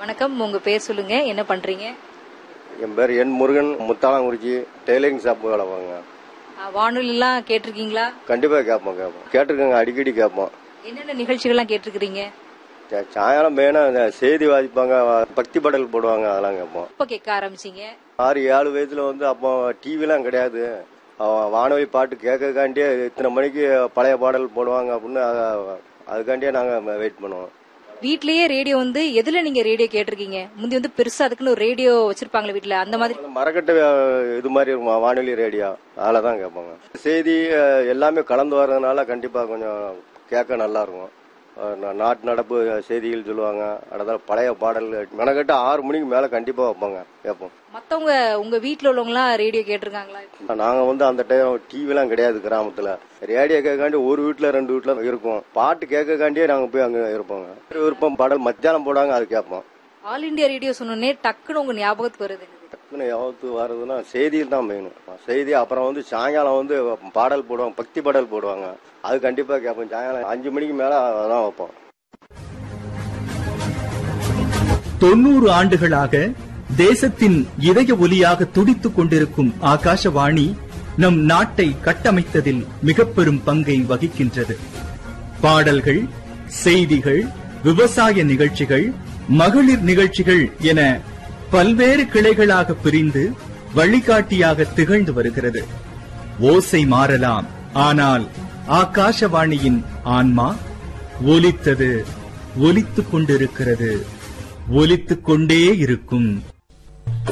வணக்கம் உங்க பேர் சொல்லுங்க என்ன பண்றீங்க என் பேர் என் முருகன் முத்தாளங்குறிச்சி டெய்லரிங் ஷாப் வேலை வாங்க ஆ, வானொலிலாம் கேட்டிருக்கீங்களா கண்டிப்பாக கேட்போம் கேட்போம் கேட்டிருக்கேங்க அடிக்கடி கேட்போம் என்னென்ன நிகழ்ச்சிகள்லாம் கேட்டிருக்கிறீங்க சா- சாயங்காலம் மெயினாக இந்த செய்தி வாசிப்பாங்க பக்தி பாடல் போடுவாங்க அதெல்லாம் கேட்போம் எப்ப கேட்க ஆரம்பிச்சீங்க ஆறு ஏழு வயசுல வந்து அப்போ டிவிலாம் கிடையாது அவ- வானொலி பாட்டு கேட்கக்காண்டியே இத்தனை மணிக்கு பழைய பாடல் போடுவாங்க அப்படின்னு அத- அதுக்காண்டியே நாங்கள் வெயிட் பண்ணுவோம் வீட்லயே ரேடியோ வந்து எதுல நீங்க ரேடியோ கேட்டிருக்கீங்க முந்தி வந்து பெருசா அதுக்குன்னு ஒரு ரேடியோ வச்சிருப்பாங்களே வீட்ல அந்த மாதிரி அந்த மரக்கட்டை அஹ், இது மாதிரி இருக்கும் வானொலி ரேடியோ அதில் தான் கேட்பாங்க செய்தி அஹ், எல்லாமே கலந்து வர்றதுனால கண்டிப்பாக கொஞ்சம் கேட்க நல்லா இருக்கும் அஹ், நா- நாட்டு நடப்பு செய்திகள் சொல்லுவாங்க அடுத்த பழைய பாடல் மெனக்கட்டு ஆறு மணிக்கு மேலே கண்டிப்பாக வைப்பாங்க கேட்போம் மத்தவங்க உங்க வீட்ல உள்ளவங்க எல்லாம் ரேடியோ கேட்டிருக்காங்களா நாங்கள் வந்து அந்த டைம் டிவிலாம் கிடையாது கிராமத்தில் ரேடியோ கேட்காண்டி ஒரு வீட்டில் ரெண்டு வீட்டில் இருக்கும் பாட்டு கேட்கக்காண்டியே நாங்கள் போய் அங்கே இருப்போங்க விருப்பம் பாடல் மத்தியானம் போடாங்க அது கேட்போம் ஆல் இந்தியா ரேடியோ சொன்னோடனே டக்குன்னு உங்க ஞாபகத்துக்கு வருது என்னது? டக்குன்னு யாவத்து வர்றதுன்னா செய்தியில் தான் மெயின் செய்தி அப்புறம் வந்து சாயங்காலம் வந்து பாடல் போடுவாங்க பக்தி பாடல் போடுவாங்க அது கண்டிப்பாக கேட்போம் சாயங்காலம் அஞ்சு மணிக்கு மேலே அதான் வைப்போம் தொண்ணூறு ஆண்டுகளாக தேசத்தின் இதய ஒலியாக துடித்துக் கொண்டிருக்கும் ஆகாசவாணி நம் நாட்டை கட்டமைத்ததில் மிக பெரும் பங்கை வகிக்கின்றது பாடல்கள் செய்திகள் விவசாய நிகழ்ச்சிகள் மகளிர் நிகழ்ச்சிகள் என பல்வேறு கிளைகளாக பிரிந்து வழிகாட்டியாக திகழ்ந்து வருகிறது ஓசை மாறலாம் ஆனால் ஆகாசவாணியின் ஆன்மா ஒலித்தது ஒலித்துக் கொண்டிருக்கிறது ஒலித்துக் கொண்டே இருக்கும்